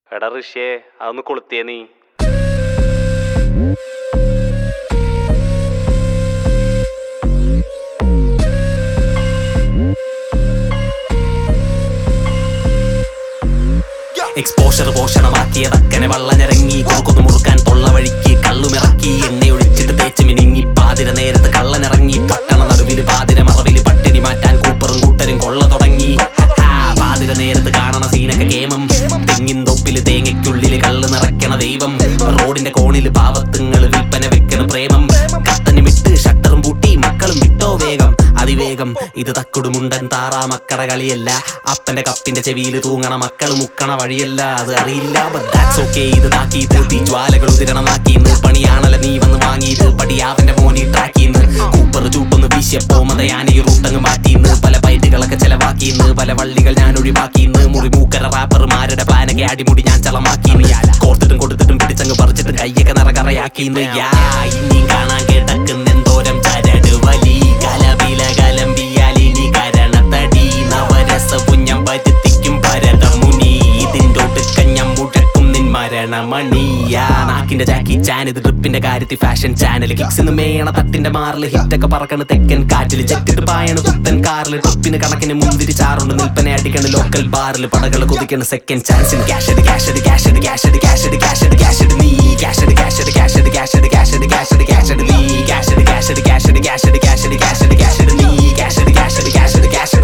എടാ ഋഷിയെ അതൊന്ന് കൊളുത്തിയേ നീ എക്സ്പോഷർ പോഷണമാക്കിയതക്കനെ വള്ളനിറങ്ങി കുറുക്കൊന്നു മുറുക്കാൻ തൊള്ള വഴിക്ക് കള്ളുമിറക്കി എണ്ണയൊഴിച്ചിട്ട് തേച്ച് മിനിങ്ങി പാതിര നേരത്ത് കള്ളനിറങ്ങി പട്ടണ നടുവില് പാതിര മറവില് പട്ടിണി മാറ്റാൻ കൂപ്പറും കൂട്ടരും കൊള്ള തുടങ്ങി ഹാ, പാതിര നേരത്ത് കാണണ സീനൊക്കെ കേമം തെങ്ങിൻ തൊപ്പില് തേങ്ങയ്ക്കുള്ളില് കള്ള് നിറയ്ക്കണ ദൈവം റോഡിന്റെ കോണില് പാവത്തുങ്ങള് വിൽപ്പന വെക്കണ പ്രേമം കട്ടന് വിട്ട് ഷട്ടറും പൂട്ടി മക്കളും വിട്ടോ വേഗം അതിവേഗം ഇത് തക്കുടുമുണ്ടൻ താറാ മക്കട കളിയല്ല അപ്പന്റെ കപ്പിന്റെ ചെവിയിൽ തൂങ്ങണ മക്കൾ മുക്കണ വഴിയല്ല അത് അറിയില്ല ഓക്കെ ഇത് താക്കീത് തീ ജ്വാലകൾ ഉതിരണമാക്കിന്ന് പണിയാണല്ല നീ വന്ന് വാങ്ങിയത് പടിയാവന്റെ മോനി ട്രാക്കിന്ന് കൂപ്പർ ചൂട്ടൊന്ന് വീശിയപ്പോ മതയാന ഈ റൂട്ടങ്ങ് മാറ്റിന്ന് പല പൈറ്റുകളൊക്കെ ചെലവാക്കിന്ന് പല വള്ളികൾ ഞാൻ ഒഴിവാക്കിന്ന് മുറി മൂക്കര റാപ്പർമാരുടെ പ്ലാനൊക്കെ അടിമുടി ഞാൻ ചളമാക്കിന്ന് കോർത്തിട്ടും കൊടുത്തിട്ടും പിടിച്ചങ്ങ് പറിച്ചിട്ട് കയ്യൊക്കെ നിറകറയാക്കിന്ന് യാ ഇനി കാണാൻ കിടക്കുന്നെന്തോരം ചരട് വലി കലപില കലമ്പിയാലിനി കരണത്തടി നവരസ പുഞ്ഞം വരുത്തിക്കും ഭരതമുനി ഇതിൻ്റെ ഒടുക്കഞ്ഞം മുഴക്കും നിൻ മരണമണിയാ നാക്കിന്റെ ജാക്കി ചാൻ ഇത് ട്രിപ്പിന്റെ കാര്യത്തിൽ ഫാഷൻ ചാനൽ കിക്സ് ഇന്ന് മേയണ തട്ടിന്റെ മാറില് ഹിറ്റൊക്കെ പറക്കണ് തെക്കൻ കാറ്റിൽ ചെറ്റിട്ട് പായണ പുത്തൻ കാറിൽ ട്രിപ്പിന് കണക്കിന് മുന്തിരി ചാറുണ്ട് നിൽപ്പനെ അടിക്കണ ലോക്കൽ ബാറിൽ പടകൾ കൊതിക്കണ സെക്കൻഡ് ചാൻസിന് cash cash cash cash cash cash cash നീ cash cash cash cash cash cash cash നീ cash cash cash cash cash cash cash നീ ക്യാഷ് ക്യാഷ് ക്യാഷ് ക്യാഷ്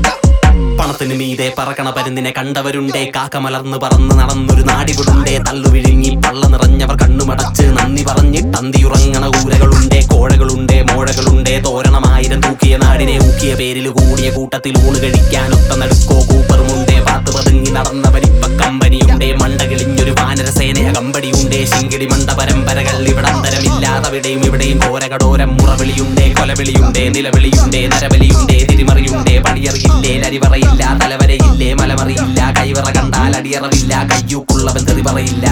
പണത്തിന് മീതെ പറക്കണ പരുന്നിനെ കണ്ടവരുണ്ടേ കാക്ക മലർന്ന് പറന്ന് നടന്നൊരു നാടിവിടുണ്ടേ തള്ളുവിഴുങ്ങി പള്ള നിറഞ്ഞവർ കണ്ണുമടച്ച് നന്ദി പറഞ്ഞ് തന്തിയുറങ്ങണ ഊരകളുണ്ടേ കോഴകളുണ്ടേ മോഴകളുണ്ടേ തോരണമായിരം തൂക്കിയ നാടിനെ ഊക്കിയ പേരിൽ കൂടിയ കൂട്ടത്തിൽ ഊണ് കഴിക്കാൻ ഒത്ത നടുക്കോ കൂപ്പറുമുണ്ടേ പാത്ത് പതുങ്ങി നടന്ന വലിപ്പ കമ്പനിയുണ്ടേ മണ്ടകിളിഞ്ഞൊരു വാനരസേനയ കമ്പടിയുണ്ടേ ശിങ്കിടി മണ്ട പരമ്പരകൾ ഇവിടെ അന്തരമില്ലാതവിടെയും ഇവിടെയും ഘോരകടോരം മുറവിളിയുണ്ടേ കൊലവിളിയുണ്ടേ നിലവിളിയുണ്ടേ നരബലിയുണ്ടേ തിരിമറിയുണ്ടേ പണിയറിയില്ലേ ലരിവറയില്ല തലവരയില്ലേ മലമറിയില്ല കൈവറ കണ്ടാൽ അടിയറവില്ല കയ്യൂക്കുള്ളവൻ തെറി പറയില്ല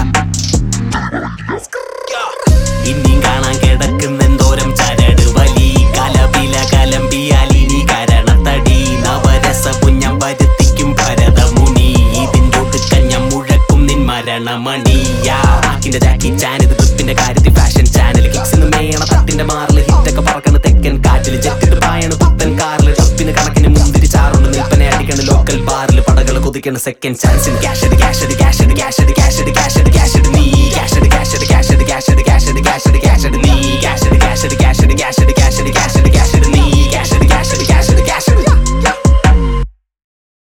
ഇനിയും കാണാൻ കിടക്കുന്നെന്തോരം ചരട് വലി കലപില കലമ്പിയാലിനി കരണത്തടി നവരസ പുഞ്ഞം വരുത്തിക്കും ഭരതമുനി ഇതിൻ്റെ ഒടുക്കഞ്ഞം മുഴക്കും നിൻ മരണമണിയാ നാക്കിന്റെ ജാക്കി ചാൻ ഇത് ട്രിപ്പിന്റെ കാര്യത്തിൽ ഫാഷൻ ചാനൽ കിക്സിന് മേയണ തട്ടിന്റെ മാറില് ഹിറ്റൊക്കെ പറക്കണ തെക്കൻ കാറ്റിൽ ജെറ്റിട്ട് പായണ പുത്തൻ കാറിൽ ട്രിപ്പിന് കണക്കിന് മുന്തിരി ചാറുണ്ട് നിൽപ്പനെ അടിക്കണ ലോക്കൽ ബാറിൽ പടകൾ കൊതിക്കണ സെക്കൻഡ് ചാൻസിന് cash cash cash cash cash cash cash നീ cash cash cash cash cash cash cash നീ cash cash cash cash cash cash നീ